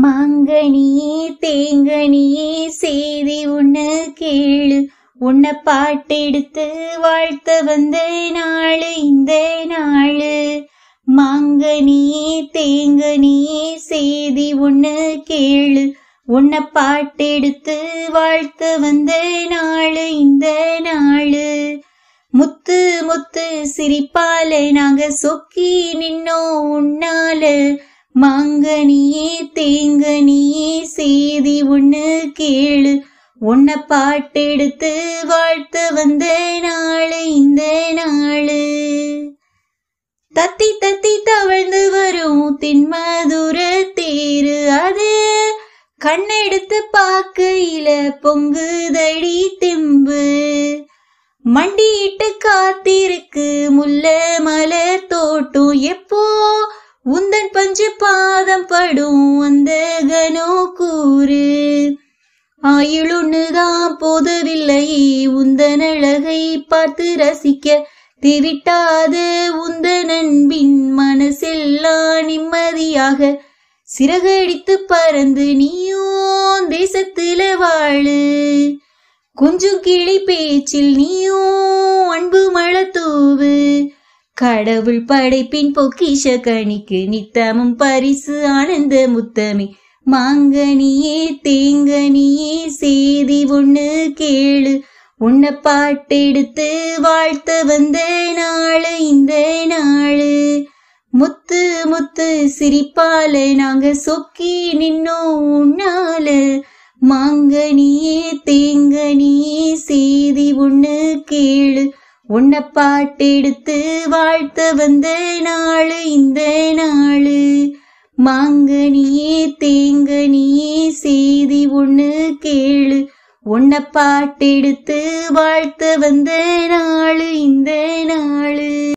மாங்கனியே தேங்கனியே செய்தி ஒண்ணு கேளு உன்னை பாட்டெடுத்து வாழ்த்த வந்த நாளு இந்த நாளு மாங்கனியே தேங்கனியே செய்தி ஒண்ணு கேளு உன்னை பாட்டெடுத்து வாழ்த்த வந்த நாளு இந்த நாளு முத்து முத்து சிரிப்பால நாங்க சொக்கி நின்னோம் உன்னால மாங்கனியே தேங்கனியே செய்தி ஒண்ணு கேளு உன்னை பாட்டெடுத்து வாழ்த்த வந்த நாளு இந்த நாளு தத்தி தத்தி தவழ்ந்து வரும் தின்மதுர தேரு அது கண்ணெடுத்து பார்க்கையில பொங்குதடி தெம்பு மண்டியிட்டு காத்திருக்கு முல்ல மலர் தோட்டம் எப்போ உந்தன் பஞ்சு பாதம் படும் அந்த கனோ கூறு ஆயுளுன்னுதான் போதவில்லை உந்தன் அழகை பார்த்து ரசிக்க திவிட்டாத உந்தன் அன்பின் மனசெல்லாம் நிம்மதியாக சிறகடித்து பறந்து நீயும் தேசத்துல வாழு கொஞ்சம் கிளி பேச்சில் நீயும் அன்பு மழை தூவு கடவுள் படைப்பின் பொக்கிஷ கணிக்கு நித்தமும் பரிசு ஆனந்த முத்தமே மாங்கனியே தேங்கனியே செய்தி ஒண்ணு கேளு உன்னை பாட்டெடுத்து வாழ்த்த வந்த நாளு இந்த நாளு முத்து முத்து சிரிப்பால நாங்க சொக்கி நின்னோம் உன்னால மாங்கனியே தேங்கனியே செய்தி ஒண்ணு கேளு உன்னை பாட்டெடுத்து வாழ்த்த வந்த நாளு இந்த நாளு மாங்கனியே தேங்கனியே செய்தி ஒண்ணு கேளு உன்னை பாட்டெடுத்து வாழ்த்த வந்த நாளு இந்த நாளு